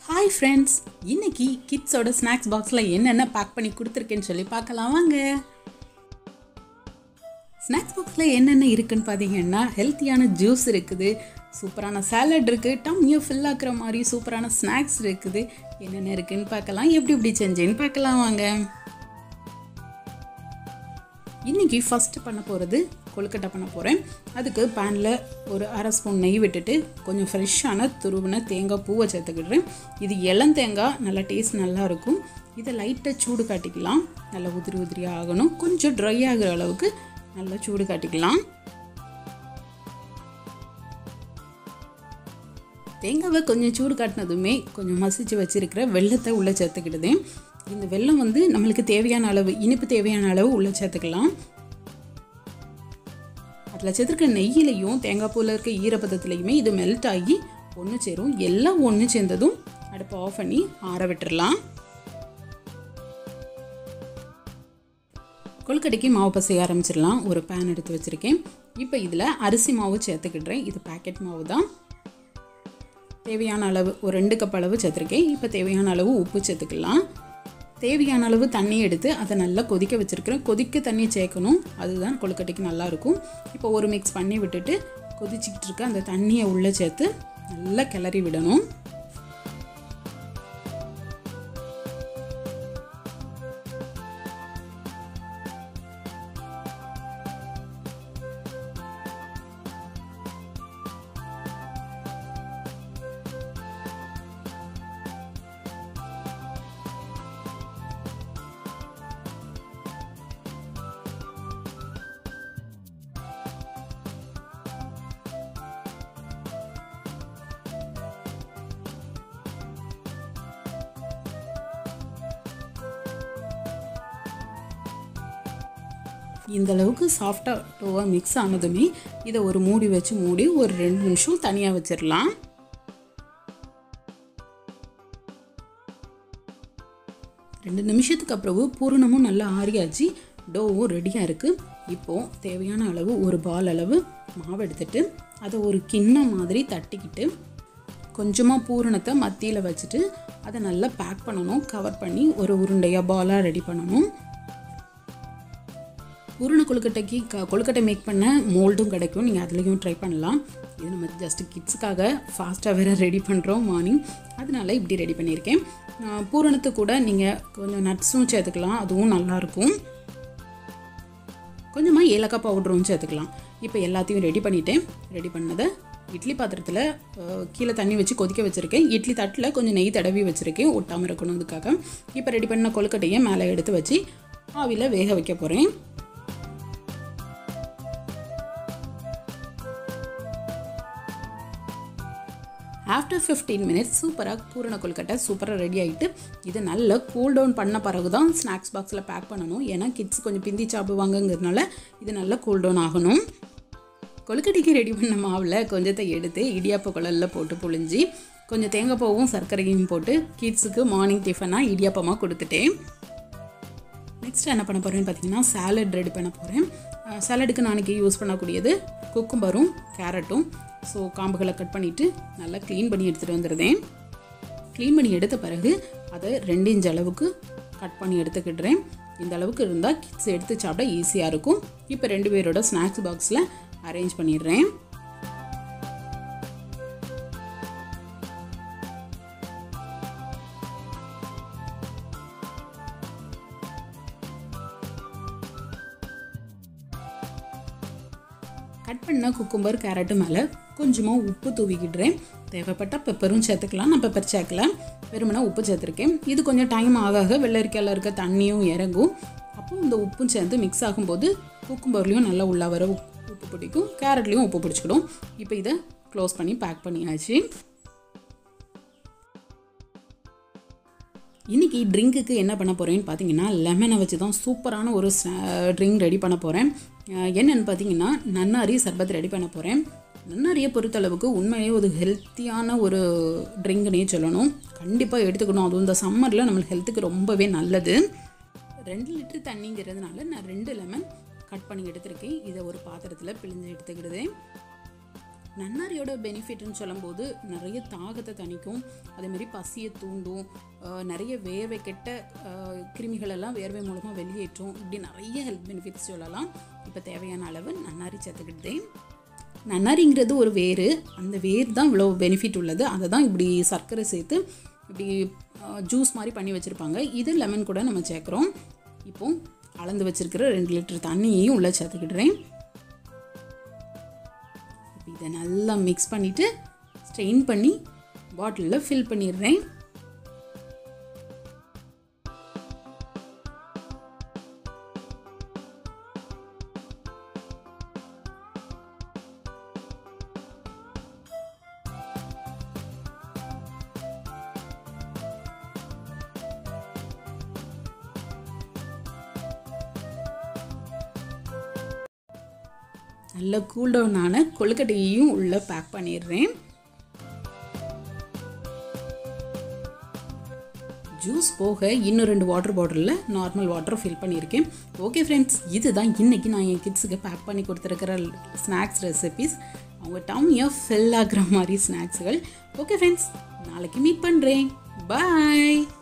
hi friends இன்னைக்கு கிட்ஸோட snacks பாக்ஸில் என்னென்ன பேக் பண்ணி கொடுத்துருக்கேன்னு சொல்லி பார்க்கலாம் வாங்க ஸ்நாக்ஸ் பாக்ஸில் என்னென்ன இருக்குன்னு பார்த்தீங்கன்னா ஹெல்த்தியான ஜூஸ் இருக்குது சூப்பரான சாலட் இருக்குது டம்மியை ஃபில் ஆக்குற மாதிரி சூப்பரான ஸ்நாக்ஸ் இருக்குது என்னென்ன இருக்குன்னு பார்க்கலாம் எப்படி எப்படி செஞ்சேன்னு பார்க்கலாம் வாங்க இன்றைக்கி ஃபஸ்ட்டு பண்ண போகிறது கொழுக்கட்டை பண்ண போகிறேன் அதுக்கு பேனில் ஒரு அரை ஸ்பூன் நெய் விட்டுட்டு கொஞ்சம் ஃப்ரெஷ்ஷான துருவின தேங்காய் பூவை சேர்த்துக்கிடுறேன் இது இளம் தேங்காய் நல்லா டேஸ்ட் நல்லா இருக்கும் இதை லைட்டாக சூடு காட்டிக்கலாம் நல்லா உதிரி உதிரியாக ஆகணும் கொஞ்சம் ட்ரை ஆகிற அளவுக்கு நல்லா சூடு காட்டிக்கலாம் தேங்காவை கொஞ்சம் சூடு காட்டினதுமே கொஞ்சம் மசிச்சு வச்சுருக்கிற வெள்ளத்தை உள்ளே சேர்த்துக்கிடுதேன் இந்த வெல்லம் வந்து நம்மளுக்கு தேவையான அளவு இனிப்பு தேவையான அளவு உள்ளே சேர்த்துக்கலாம் அதில் சேர்த்துருக்க நெய்யிலையும் தேங்காய் பூவில் இருக்க ஈரப்பதத்துலையுமே இது மெல்ட் ஆகி ஒன்று சேரும் எல்லாம் ஒன்று சேர்ந்ததும் அடுப்பை ஆஃப் பண்ணி ஆற விட்டுறலாம் கொழுக்கட்டைக்கு மாவு பசைய ஆரம்பிச்சிடலாம் ஒரு பேன் எடுத்து வச்சுருக்கேன் இப்போ இதில் அரிசி மாவு சேர்த்துக்கிடுறேன் இது பேக்கெட் மாவு தான் தேவையான அளவு ஒரு ரெண்டு கப் அளவு சேர்த்துருக்கேன் இப்போ தேவையான அளவு உப்பு சேர்த்துக்கலாம் தேவையான அளவு தண்ணி எடுத்து அதை நல்லா கொதிக்க வச்சுருக்கிறேன் கொதிக்க தண்ணி சேர்க்கணும் அதுதான் கொழுக்கட்டைக்கு நல்லாயிருக்கும் இப்போ ஒரு மிக்ஸ் பண்ணி விட்டுட்டு கொதிச்சிக்கிட்டு இருக்க அந்த தண்ணியை உள்ளே சேர்த்து நல்லா கிளறி விடணும் இந்த அளவுக்கு சாஃப்டாக டோவாக மிக்ஸ் ஆனதுமே இதை ஒரு மூடி வச்சு மூடி ஒரு ரெண்டு நிமிஷம் தனியாக வச்சிடலாம் ரெண்டு நிமிஷத்துக்கு அப்புறம் பூரணமும் நல்லா ஆறியாச்சு டோவும் ரெடியாக இருக்குது இப்போது தேவையான அளவு ஒரு பால் அளவு மாவு எடுத்துட்டு அதை ஒரு கிண்ணம் மாதிரி தட்டிக்கிட்டு கொஞ்சமாக பூரணத்தை மத்தியில் வச்சுட்டு அதை நல்லா பேக் பண்ணணும் கவர் பண்ணி ஒரு உருண்டையாக பாலாக ரெடி பண்ணணும் பூரண கொழுக்கட்டைக்கு க கொழுக்கட்டை மேக் பண்ண மோல்டும் கிடைக்கும் நீங்கள் அதுலேயும் ட்ரை பண்ணலாம் இது நம்ம ஜஸ்ட் கிட்ஸுக்காக ஃபாஸ்ட்டாக வேறு ரெடி பண்ணுறோம் மார்னிங் அதனால இப்படி ரெடி பண்ணியிருக்கேன் பூரணத்து கூட நீங்கள் கொஞ்சம் நட்ஸும் சேர்த்துக்கலாம் அதுவும் நல்லாயிருக்கும் கொஞ்சமாக ஏலக்காய் பவுடரும் சேர்த்துக்கலாம் இப்போ எல்லாத்தையும் ரெடி பண்ணிட்டேன் ரெடி பண்ணதை இட்லி பாத்திரத்தில் கீழே தண்ணி வச்சு கொதிக்க வச்சுருக்கேன் இட்லி தட்டில் கொஞ்சம் நெய் தடவி வச்சுருக்கேன் ஒட்டாமல் இருக்கணுன்றதுக்காக இப்போ ரெடி பண்ண கொழுக்கட்டையை மேலே எடுத்து வச்சு ஆவியில் வேக வைக்க போகிறேன் ஆஃப்டர் ஃபிஃப்டீன் மினிட்ஸ் சூப்பராக பூரண கொழுக்கட்டை சூப்பராக ரெடி ஆகிட்டு இது நல்லா கூல் டவுன் பண்ண பிறகு தான் ஸ்நாக்ஸ் பாக்ஸில் பேக் பண்ணணும் ஏன்னா கிட்ஸ் கொஞ்சம் பிந்தி சாப்பிடுவாங்கங்கிறதுனால இது நல்லா கூல் டவுன் ஆகணும் கொழுக்கட்டைக்கு ரெடி பண்ண மாவில் கொஞ்சத்தை எடுத்து இடியாப்ப குழலில் போட்டு புழிஞ்சி கொஞ்சம் தேங்காய் பூவும் சர்க்கரையும் போட்டு கிட்ஸுக்கு மார்னிங் டிஃபனாக இடியாப்பமாக கொடுத்துட்டேன் நெக்ஸ்ட் என்ன பண்ண போகிறேன்னு பார்த்தீங்கன்னா சாலட் ரெடி பண்ண போகிறேன் சாலடுக்கு நாளைக்கு யூஸ் பண்ணக்கூடியது குக்கும்பரும் கேரட்டும் ஸோ காம்புகளை கட் பண்ணிவிட்டு நல்லா க்ளீன் பண்ணி எடுத்துகிட்டு வந்துடுறேன் க்ளீன் பண்ணி எடுத்த பிறகு அதை ரெண்டு இன்ச் அளவுக்கு கட் பண்ணி எடுத்துக்கிடுறேன் இந்த அளவுக்கு இருந்தால் கிட்ஸ் எடுத்து சாப்பிட ஈஸியாக இருக்கும் இப்போ ரெண்டு பேரோட ஸ்நாக்ஸ் பாக்ஸில் அரேஞ்ச் பண்ணிடுறேன் கட் பண்ண குக்கும்பர் கேரட்டு மேலே கொஞ்சமாக உப்பு தூவிக்கிடுறேன் தேவைப்பட்ட பெப்பரும் சேர்த்துக்கலாம் நான் பெப்பர் சேர்க்கல வெறுமனா உப்பு சேர்த்துருக்கேன் இது கொஞ்சம் டைம் ஆக ஆக வெள்ளரிக்காயில் இருக்க தண்ணியும் இறங்கும் அப்போ இந்த உப்பும் சேர்ந்து மிக்ஸ் ஆகும்போது குக்கும்பர்லேயும் நல்லா உள்ளே வர உப்பு பிடிக்கும் கேரட்லேயும் உப்பு பிடிச்சிக்கிடும் இப்போ இதை க்ளோஸ் பண்ணி பேக் பண்ணியாச்சு இன்றைக்கி ட்ரிங்க்குக்கு என்ன பண்ண போகிறேன்னு பார்த்தீங்கன்னா லெமனை வச்சு தான் சூப்பரான ஒரு ட்ரிங்க் ரெடி பண்ண போகிறேன் என்னென்னு பார்த்தீங்கன்னா நன்னாரி சர்பத் ரெடி பண்ண போகிறேன் நன்னாரியை பொறுத்தளவுக்கு உண்மையிலேயே ஒரு ஹெல்த்தியான ஒரு ட்ரிங்க்னே சொல்லணும் கண்டிப்பாக எடுத்துக்கணும் அதுவும் இந்த சம்மரில் நம்மளுக்கு ஹெல்த்துக்கு ரொம்பவே நல்லது ரெண்டு லிட்டர் தண்ணிங்கிறதுனால நான் ரெண்டு லெமன் கட் பண்ணி எடுத்திருக்கேன் இதை ஒரு பாத்திரத்தில் பிழிஞ்சு எடுத்துக்கிடுதேன் நன்னாரியோட பெனிஃபிட்னு சொல்லும்போது நிறைய தாகத்தை தணிக்கும் அதேமாரி பசியை தூண்டும் அஹ், நிறைய வேர்வை கெட்ட அஹ், கிருமிகள் எல்லாம் வேர்வை மூலமாக வெளியேற்றும் இப்படி நிறைய ஹெல்த் பெனிஃபிட்ஸ் சொல்லலாம் இப்போ தேவையான அளவு நன்னாரி சேர்த்துக்கிட்டேன் நன்னாரிங்கிறது ஒரு வேர் அந்த வேர் தான் இவ்வளோ பெனிஃபிட் உள்ளது அதை தான் இப்படி சர்க்கரை சேர்த்து இப்படி ஜூஸ் மாதிரி பண்ணி வச்சுருப்பாங்க இது லெமன் கூட நம்ம சேர்க்குறோம் இப்போ அளந்து வச்சிருக்கிற ரெண்டு லிட்டர் தண்ணியையும் உள்ளே சேர்த்துக்கிடுறேன் இப்போ இதை நல்லா மிக்ஸ் பண்ணிவிட்டு ஸ்ட்ரெயின் பண்ணி பாட்டிலில் ஃபில் பண்ணிடுறேன் நல்ல கூல்டவுனான கொழுக்கட்டையையும் உள்ளே பேக் பண்ணிடுறேன் ஜூஸ் போக இன்னும் ரெண்டு வாட்டர் பாட்டிலில் நார்மல் வாட்டர் ஃபில் பண்ணியிருக்கேன் ஓகே ஃப்ரெண்ட்ஸ் இதுதான் இன்றைக்கி நான் என் கிட்ஸுக்கு பேக் பண்ணி கொடுத்துருக்கிற ஸ்நாக்ஸ் ரெசிபீஸ் அவங்க டம்மியாக ஃபில் ஆகுற மாதிரி ஸ்நாக்ஸுகள் ஓகே ஃப்ரெண்ட்ஸ் நாளைக்கு மீட் பண்ணுறேன் பாய்